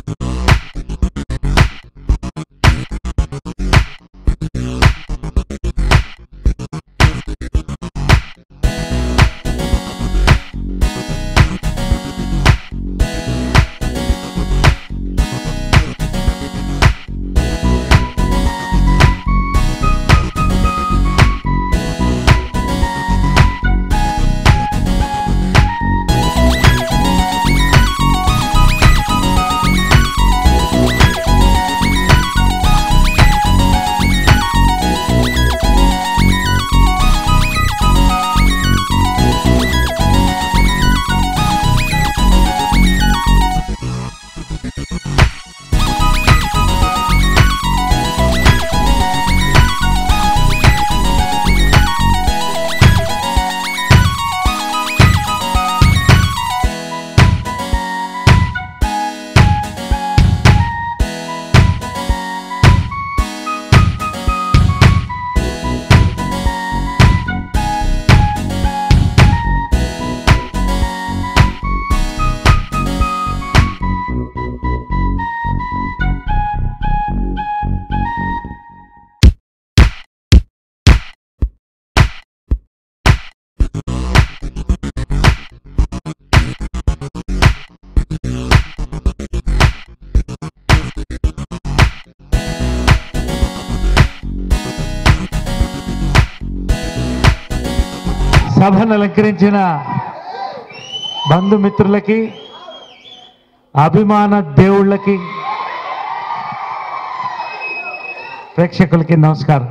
సభను అలంకరించిన బంధుమిత్రులకి అభిమాన దేవుళ్ళకి ప్రేక్షకులకి నమస్కారం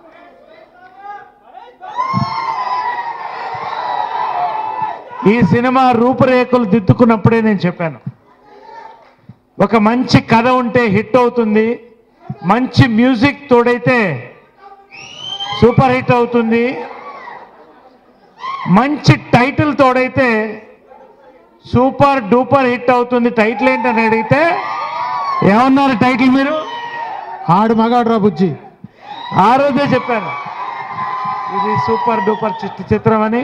ఈ సినిమా రూపురేఖలు దిద్దుకున్నప్పుడే నేను చెప్పాను ఒక మంచి కథ ఉంటే హిట్ అవుతుంది మంచి మ్యూజిక్ తోడైతే సూపర్ హిట్ అవుతుంది మంచి టైటిల్ తోడైతే సూపర్ డూపర్ హిట్ అవుతుంది టైటిల్ ఏంటని అడిగితే ఏమన్నారు టైటిల్ మీరు ఆడు మగాడు రా బుజ్జి ఆ రోజే చెప్పాను ఇది సూపర్ డూపర్ చిత్ర చిత్రం అని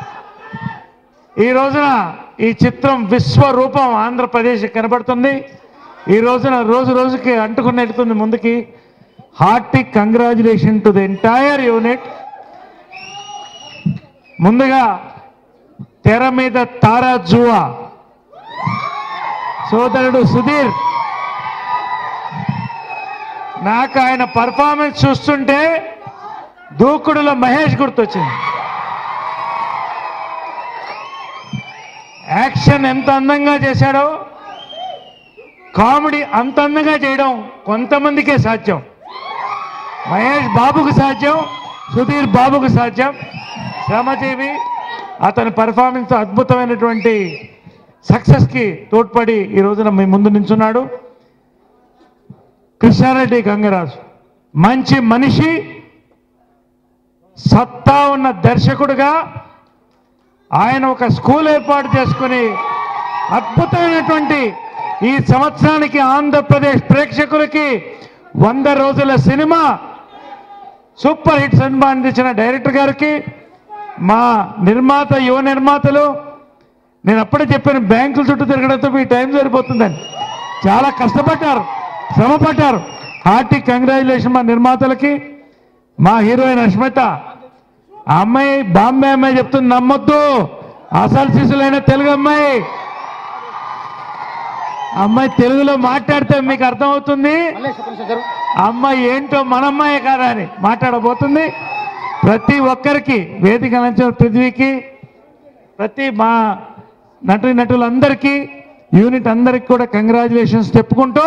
ఈ రోజున ఈ చిత్రం విశ్వరూపం ఆంధ్రప్రదేశ్ కనబడుతుంది ఈ రోజున రోజు రోజుకి అంటుకుని వెళ్తుంది ముందుకి hearty congratulation to the entire unit ముందుగా తెర మీద తారా జువా సోదరుడు సుధీర్ నాకు ఆయన పర్ఫార్మెన్స్ చూస్తుంటే దూకుడులో మహేష్ గుర్తొచ్చింది యాక్షన్ ఎంత అందంగా చేశాడో కామెడీ అంత అందంగా చేయడం కొంతమందికే సాధ్యం మహేష్ బాబుకు సాధ్యం సుధీర్ బాబుకు సాధ్యం శ్రమజీవి అతని పర్ఫార్మెన్స్ అద్భుతమైనటువంటి సక్సెస్కి తోడ్పడి ఈ రోజున మీ ముందు నించున్నాడు కృష్ణారెడ్డి గంగరాజు మంచి మనిషి సత్తా ఉన్న దర్శకుడుగా ఆయన ఒక స్కూల్ ఏర్పాటు చేసుకుని అద్భుతమైనటువంటి ఈ సంవత్సరానికి ఆంధ్రప్రదేశ్ ప్రేక్షకులకి వంద రోజుల సినిమా సూపర్ హిట్ సినిమా అందించిన డైరెక్టర్ గారికి మా నిర్మాత యువ నిర్మాతలు నేను అప్పుడే చెప్పాను బ్యాంకుల చుట్టూ తిరగడంతో మీ టైం సరిపోతుందని చాలా కష్టపడ్డారు శ్రమ పడ్డారు హార్టీ కంగ్రాచులేషన్ మా నిర్మాతలకి మా హీరోయిన్ అష్మిత ఆ అమ్మాయి బాంబే అమ్మాయి చెప్తుంది నమ్మొద్దు అసలు శిశులైన తెలుగు అమ్మాయి ఆ అమ్మాయి తెలుగులో మాట్లాడితే మీకు అర్థమవుతుంది ఆ అమ్మాయి ఏంటో మన అమ్మాయే కాదా అని మాట్లాడబోతుంది ప్రతి ఒక్కరికి వేదిక నుంచి పృథ్వీకి ప్రతి మా నటి నటులందరికీ యూనిట్ అందరికి కూడా కంగ్రాచులేషన్స్ చెప్పుకుంటూ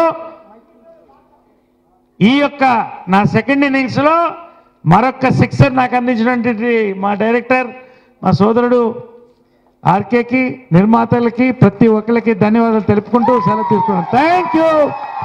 ఈ యొక్క నా సెకండ్ ఇన్నింగ్స్లో మరొక సిక్సర్ నాకు అందించినటువంటి మా డైరెక్టర్ మా సోదరుడు ఆర్కేకి నిర్మాతలకి ప్రతి ఒక్కరికి ధన్యవాదాలు తెలుపుకుంటూ సెలవు తీసుకున్నాను థ్యాంక్ యూ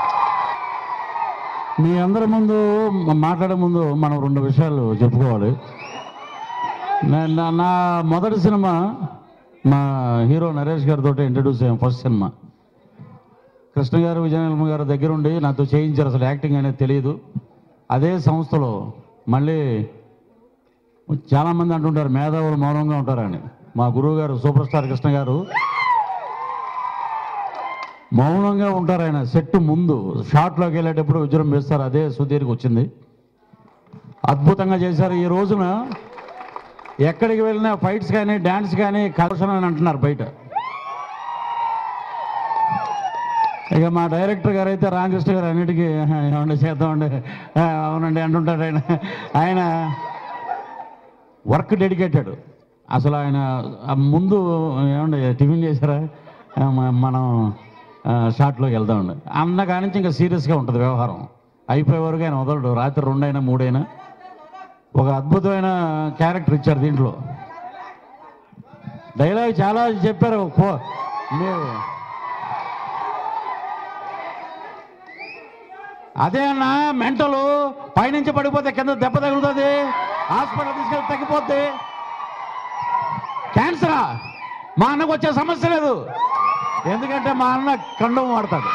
మీ అందరి ముందు మ- మాట్లాడే ముందు మనం రెండు విషయాలు చెప్పుకోవాలి నేను నా- నా మొదటి సినిమా మా హీరో నరేష్ గారితో ఇంట్రడ్యూస్ అయ్యాం ఫస్ట్ సినిమా కృష్ణ గారు విజయనిర్మ గారు దగ్గరుండి నాతో చేయించారు అసలు యాక్టింగ్ అనేది తెలియదు అదే సంస్థలో మళ్ళీ చాలామంది అంటుంటారు మేధావులు మౌనంగా ఉంటారని మా గురువు గారు సూపర్ స్టార్ కృష్ణ గారు మౌనంగా ఉంటారు ఆయన సెట్ ముందు షాట్లోకి వెళ్ళేటప్పుడు విజృంభిస్తారు అదే సుధీర్కి వచ్చింది అద్భుతంగా చేశారు ఈ రోజున ఎక్కడికి వెళ్ళినా ఫైట్స్ కానీ డ్యాన్స్ కానీ కలర్షన్ అని అంటున్నారు బయట ఇక మా డైరెక్టర్ గారు అయితే రామకృష్ణ గారు అన్నిటికీ ఏమండి చేద్దామండి ఆ, అవునండి అంటుంటారు ఆయన ఆయన వర్క్ డెడికేటెడ్ అసలు ఆయన ఆ ముందు ఏమండి టిఫిన్ చేశారా ఆ, మ- మనం ఆ, షాట్లోకి వెళ్దామండి అన్న కానించి ఇంకా సీరియస్గా ఉంటుంది వ్యవహారం అయిపోయే వరకు ఆయన వదలడు రాత్రి రెండైనా మూడైనా ఒక అద్భుతమైన క్యారెక్టర్ ఇచ్చారు దీంట్లో డైలాగ్ చాలా చెప్పారు పో- మీరు అదే అన్న మెంటలు పైనుంచి పడిపోతే కింద దెబ్బ తగులుతుంది హాస్పిటల్ తీసుకెళ్ళి తగ్గిపోద్ది క్యాన్సరా మా అన్నకు వచ్చే సమస్య లేదు ఎందుకంటే మా అన్న కండం వాడతాడు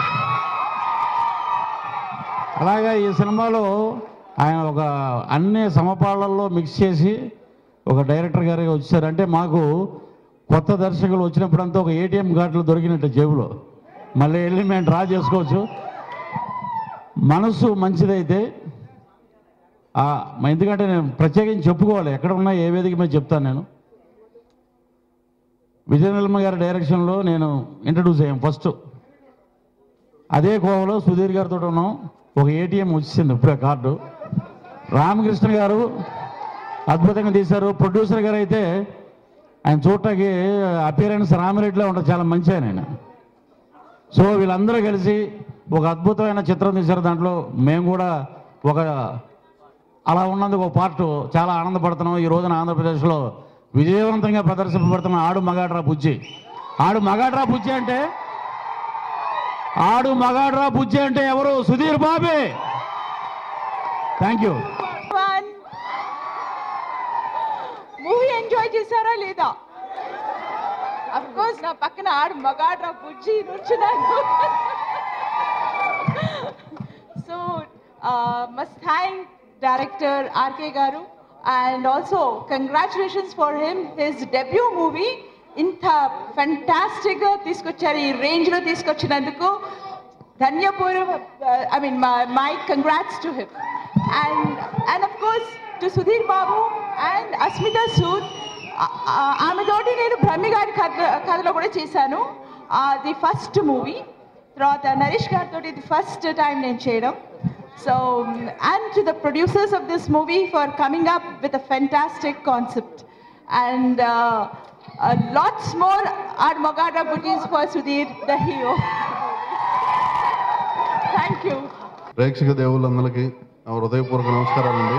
అలాగా ఈ సినిమాలో ఆయన ఒక అన్ని సమపాళ్ళల్లో మిక్స్ చేసి ఒక డైరెక్టర్ గారికి వచ్చారంటే మాకు కొత్త దర్శకులు వచ్చినప్పుడంతా ఒక ఏటీఎం కార్డులు దొరికినట్టు జేబులో మళ్ళీ వెళ్ళి మేము డ్రా చేసుకోవచ్చు మనసు మంచిదైతే ఆ, ఎందుకంటే నేను ప్రత్యేకించి చెప్పుకోవాలి ఎక్కడ ఉన్నా ఏ వేదిక మీద చెప్తాను నేను విజయ నిర్మ గారి డైరెక్షన్లో నేను ఇంట్రడ్యూస్ అయ్యాం ఫస్ట్ అదే కోవలో సుధీర్ గారితో ఉన్నాం ఒక ఏటీఎం వచ్చింది ఇప్పుడే కార్డు రామకృష్ణ గారు అద్భుతంగా తీశారు ప్రొడ్యూసర్ గారు అయితే ఆయన చూడటానికి అపియరెన్స్ రామిరెడ్డిలో ఉంటుంది చాలా మంచి ఆయన ఆయన సో వీళ్ళందరూ కలిసి ఒక అద్భుతమైన చిత్రం తీశారు దాంట్లో మేము కూడా ఒక అలా ఉన్నందుకు ఒక పార్ట్ చాలా ఆనందపడుతున్నాం ఈ రోజున ఆంధ్రప్రదేశ్లో విజయవంతంగా ప్రదర్శింపబడుతున్న ఆడు మగాడ్రా బుజ్జి ఆడు మగాడ్రా బుజ్జి అంటే ఆడు మగాడ్రా బుజ్జి అంటే ఎవరు సుధీర్ బాబే thank you one movie enjoy చేశారా లేదా అఫ్ కోర్స్ నా పక్కన ఆడు మగాడ్రా బుజ్జి నుంచున్నాను so must thank director RK గారు and also congratulations for him his debut movie ఇంత ఫెంటాస్టిక్గా తీసుకొచ్చారు ఈ రేంజ్లో తీసుకొచ్చినందుకు ధన్యపూర్వ I mean my congrats to him and and of course to Sudheer Babu and Asmita Sood ఆమె తోటి నేను బ్రహ్మి గారి కథ కథలో కూడా చేశాను ది ఫస్ట్ మూవీ తర్వాత నరేష్ గారితో ఇది ఫస్ట్ టైం నేను చేయడం so and to the producers of this movie for coming up with a fantastic concept and lots more ఆర్ మొగాడా బుటీస్ for Sudheer the hero thank you ప్రేక్షక దేవుళ్ళందరికీ నా హృదయపూర్వక నమస్కారాలండి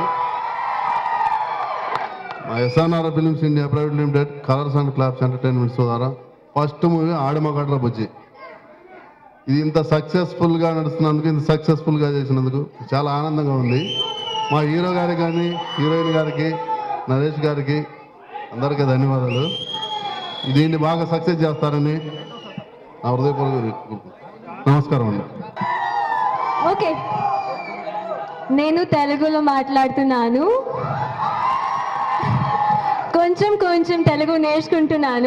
మా SRR films India private limited colours and claps entertainments ద్వారా ఫస్ట్ మూవీ ఆడమగడ్ర బుజ్జి ఇది ఇంత సక్సెస్ఫుల్గా నడుస్తున్నందుకు ఇంత సక్సెస్ఫుల్గా చేసినందుకు చాలా ఆనందంగా ఉంది మా హీరో గారికి కానీ హీరోయిన్ గారికి నరేష్ గారికి అందరికీ ధన్యవాదాలు దీన్ని బాగా సక్సెస్ చేస్తారని నా హృదయపూర్వక నమస్కారం అండి ఓకే నేను తెలుగులో మాట్లాడుతున్నాను కొంచెం కొంచెం తెలుగు నేర్చుకుంటున్నాను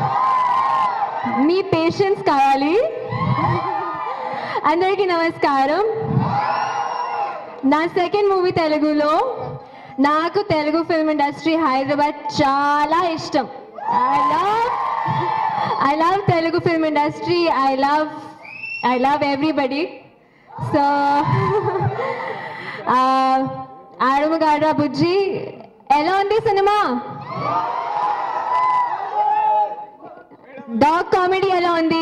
మీ పేషెన్స్ కావాలి అందరికీ నమస్కారం నా సెకండ్ మూవీ తెలుగులో నాకు తెలుగు ఫిల్మ్ ఇండస్ట్రీ హైదరాబాద్ చాలా ఇష్టం I love I love Telugu film industry I love I love everybody so Aadamagaadra Bujji ఎలా ఉంది సినిమా డాగ్ కామెడీ ఎలా ఉంది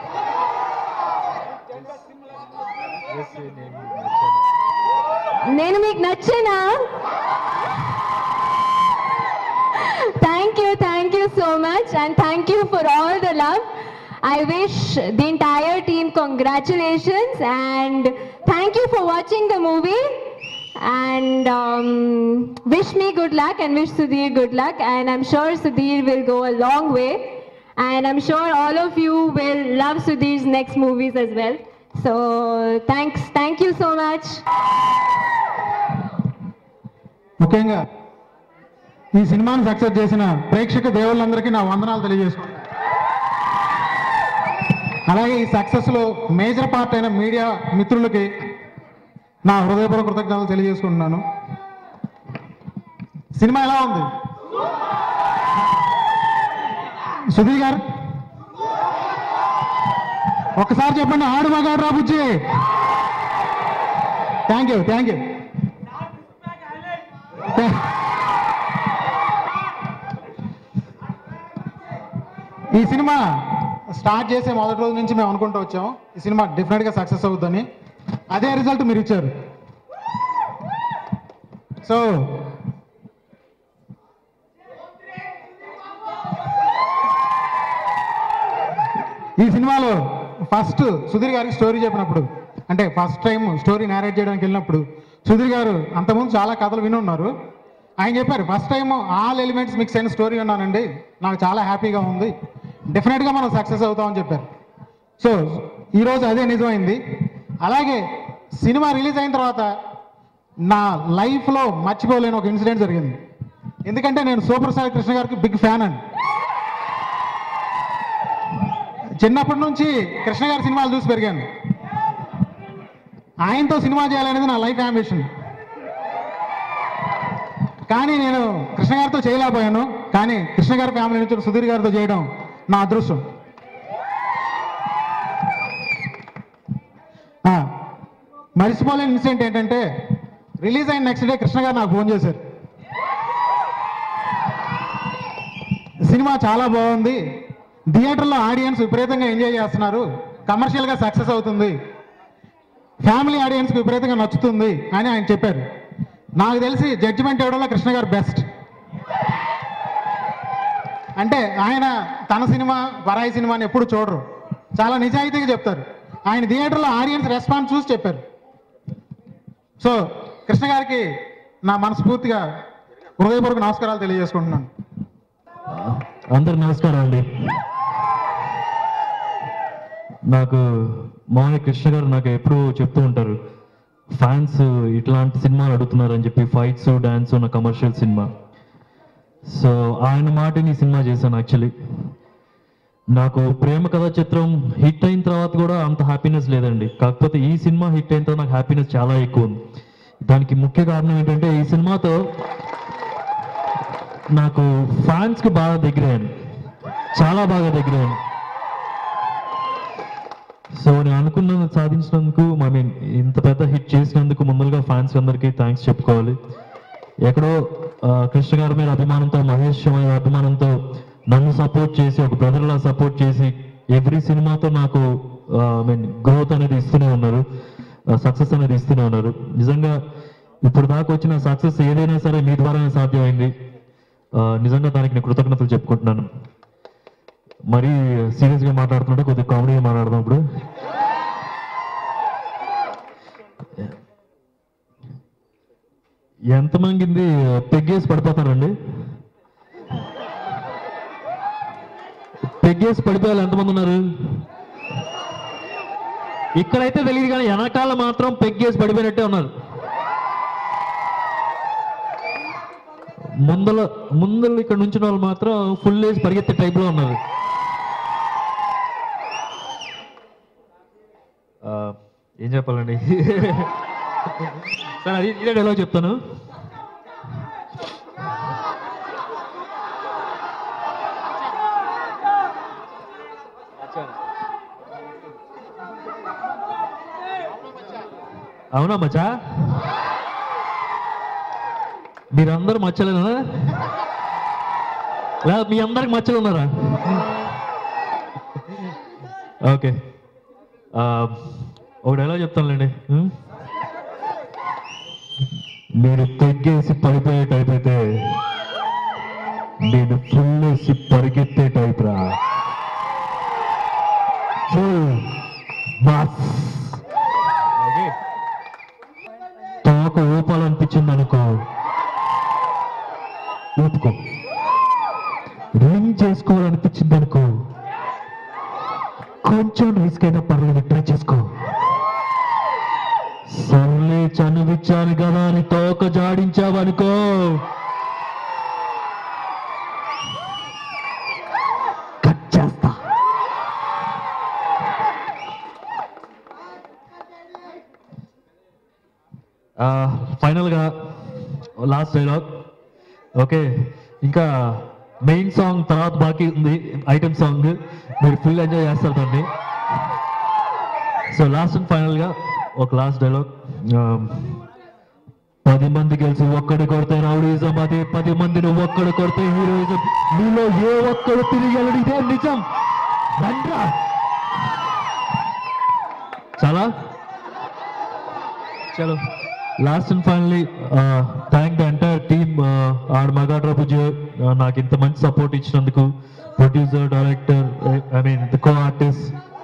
నేను మీకు నచ్చేనా thank you thank you so much and thank you for all the love I wish the entire team congratulations and thank you for watching the movie and um, wish me good luck and wish Sudhir good luck and I'm sure Sudhir will go a long way and I'm sure all of you will love Sudhir's next movies as well. So thanks, thank you so much. ముఖ్యంగా ఈ సినిమాను success చేసిన ప్రేక్షక దేవుళ్ళందరికీ నా వందనాలు తెలియజేసుకుంటాను అలాగే ఈ సక్సెస్లో మేజర్ పార్ట్ అయిన మీడియా మిత్రులకి నా హృదయపూర్వక కృతజ్ఞతలు తెలియజేసుకుంటున్నాను సినిమా ఎలా ఉంది సుధీర్ గారు ఒక్కసారి చెప్పండి Aadu Magaadu Ra Bujji thank you thank you ఈ సినిమా స్టార్ట్ చేసే మొదటి రోజు నుంచి మేము అనుకుంటూ వచ్చాము ఈ సినిమా డెఫినెట్గా సక్సెస్ అవుతుందని అదే రిజల్ట్ మీరు ఇచ్చారు సో ఈ సినిమాలో ఫస్ట్ సుధీర్ గారికి స్టోరీ చెప్పినప్పుడు అంటే ఫస్ట్ టైం స్టోరీ నేరేట్ చేయడానికి వెళ్ళినప్పుడు సుధీర్ గారు అంతకుముందు చాలా కథలు విని ఉన్నారు ఆయన చెప్పారు first time all elements mix అయిన స్టోరీ విన్నానండి నాకు చాలా హ్యాపీగా ఉంది డెఫినెట్గా మనం సక్సెస్ అవుతామని చెప్పారు సో ఈరోజు అదే నిజమైంది అలాగే సినిమా రిలీజ్ అయిన తర్వాత నా లైఫ్లో మర్చిపోలేని ఒక ఇన్సిడెంట్ జరిగింది ఎందుకంటే నేను సూపర్ స్టార్ కృష్ణ గారికి బిగ్ ఫ్యాన్ అండి చిన్నప్పటి నుంచి కృష్ణ గారి సినిమాలు చూసి పెరిగాను ఆయనతో సినిమా చేయాలనేది నా లైఫ్ అంబిషన్ కానీ నేను కృష్ణ గారితో చేయలేకపోయాను కానీ కృష్ణ గారి ఫ్యామిలీ నుంచి సుధీర్ గారితో చేయడం నా అదృష్టం ఆ, మర్చిపోలేని ఇన్సిడెంట్ ఏంటంటే రిలీజ్ అయిన నెక్స్ట్ డే కృష్ణ గారు నాకు ఫోన్ చేశారు సినిమా చాలా బాగుంది థియేటర్లో ఆడియన్స్ విపరీతంగా ఎంజాయ్ చేస్తున్నారు కమర్షియల్గా సక్సెస్ అవుతుంది ఫ్యామిలీ ఆడియన్స్కి విపరీతంగా నచ్చుతుంది అని ఆయన చెప్పారు నాకు తెలిసి జడ్జిమెంట్ ఇవ్వడంలో కృష్ణ గారు బెస్ట్ అంటే ఆయన తన సినిమా వరాయి సినిమాని ఎప్పుడు చూడరు చాలా నిజాయితీగా చెప్తారు ఆయన థియేటర్లో ఆడియన్స్ రెస్పాన్స్ చూసి చెప్పారు సో కృష్ణ గారికి నా మనస్ఫూర్తిగా హృదయపూర్వక నమస్కారాలు తెలియజేసుకుంటున్నాను అందరికి నమస్కారం అండి నాకు మామయ్య కృష్ణ గారు నాకు ఎప్పుడూ చెప్తూ ఉంటారు ఫ్యాన్స్ ఇట్లాంటి సినిమాలు అడుగుతున్నారని చెప్పి ఫైట్స్ డ్యాన్స్ ఉన్న కమర్షియల్ సినిమా సో ఆయన మాటని ఈ సినిమా చేశాను యాక్చువల్లీ నాకు ప్రేమ కథా చిత్రం హిట్ అయిన తర్వాత కూడా అంత హ్యాపీనెస్ లేదండి కాకపోతే ఈ సినిమా హిట్ అయిన తర్వాత నాకు హ్యాపీనెస్ చాలా ఎక్కువ ఉంది దానికి ముఖ్య కారణం ఏంటంటే ఈ సినిమాతో నాకు ఫ్యాన్స్ కి బాగా దగ్గరయ్యాను చాలా బాగా దగ్గరయ్యాను సో నేను అనుకున్నది సాధించినందుకు ఐ మీన్ ఇంత పెద్ద హిట్ చేసినందుకు ముందరగా ఫ్యాన్స్ అందరికీ థ్యాంక్స్ చెప్పుకోవాలి ఎక్కడో ఆ, కృష్ణ గారి మీద అభిమానంతో మహేష్ మీద అభిమానంతో నన్ను సపోర్ట్ చేసి ఒక బ్రదర్లా సపోర్ట్ చేసి ఎవ్రీ సినిమాతో నాకు ఐ మీన్ గ్రోత్ అనేది ఇస్తూనే ఉన్నారు సక్సెస్ అనేది ఇస్తూనే ఉన్నారు నిజంగా ఇప్పుడు దాకా వచ్చిన సక్సెస్ ఏదైనా సరే మీ ద్వారానే సాధ్యమైంది ఆ, నిజంగా దానికి నేను కృతజ్ఞతలు చెప్పుకుంటున్నాను మరీ సీరియస్గా మాట్లాడుతుంటే కొద్దిగా కామెడీగా మాట్లాడదాం ఇప్పుడు ఎంతమంది పెగ్గేసి పడిపోతారండి పెగ్గేసి పడిపోయే వాళ్ళు ఎంతమంది ఉన్నారు ఇక్కడైతే తెలియదు కానీ వెనకాల మాత్రం పెగ్గేసి పడిపోయినట్టే ఉన్నారు ముందల ముందల ఇక్కడ నుంచిన వాళ్ళు మాత్రం ఫుల్ వేసి పరిగెత్తే టైప్ లో ఉన్నారు ఆ, ఏం చెప్పాలండి సరే అది ఇదే డైలాగ్ చెప్తాను అవునా మచ్చా మీరందరూ మచ్చలేనా లేదా మీ అందరికి మచ్చలు ఉన్నారా ఓకే ఆ, ఒకటి ఎలా చెప్తానులేండి ఉం? మీరు తెగ్గేసి పడిపోయే టైప్ అయితే నేను ఫుల్ వేసి పరిగెత్తే టైప్ రా ఫుల్ మాస్ ఓకే తోక ఊపాలనిపించింది అనుకో ఊపుకో రింగ్ చేసుకోవాలనిపించింది అనుకో కొంచెం రిస్క్ అయినా పర్లేదు ట్రై చేసుకో సర్లే చనువిచ్చాను కదా అని తోక జాడించావనుకో కట్ చేస్తా ఫైనల్గా లాస్ట్ డైలాగ్ ఓకే ఇంకా మెయిన్ సాంగ్ తర్వాత బాకీ ఉంది ఐటమ్ సాంగ్ మీరు ఫుల్ ఎంజాయ్ చేస్తారు దాన్ని సో లాస్ట్ అండ్ ఫైనల్గా ఒక లాస్ట్ డైలాగ్ పది మంది కలిసి ఒక్కడు కొడితే రౌడీజం అదే పది మందిని ఒక్కడు కొడితే హీరోయిజం మీలో ఏ ఒక్కడు తిరిగలడు ఇదే నిజం రండ్రా చాలా చలో last and finally thank the entire team Aada Magaadra Bujju నాకు ఇంత మంచి సపోర్ట్ ఇచ్చినందుకు producer director I mean the co artist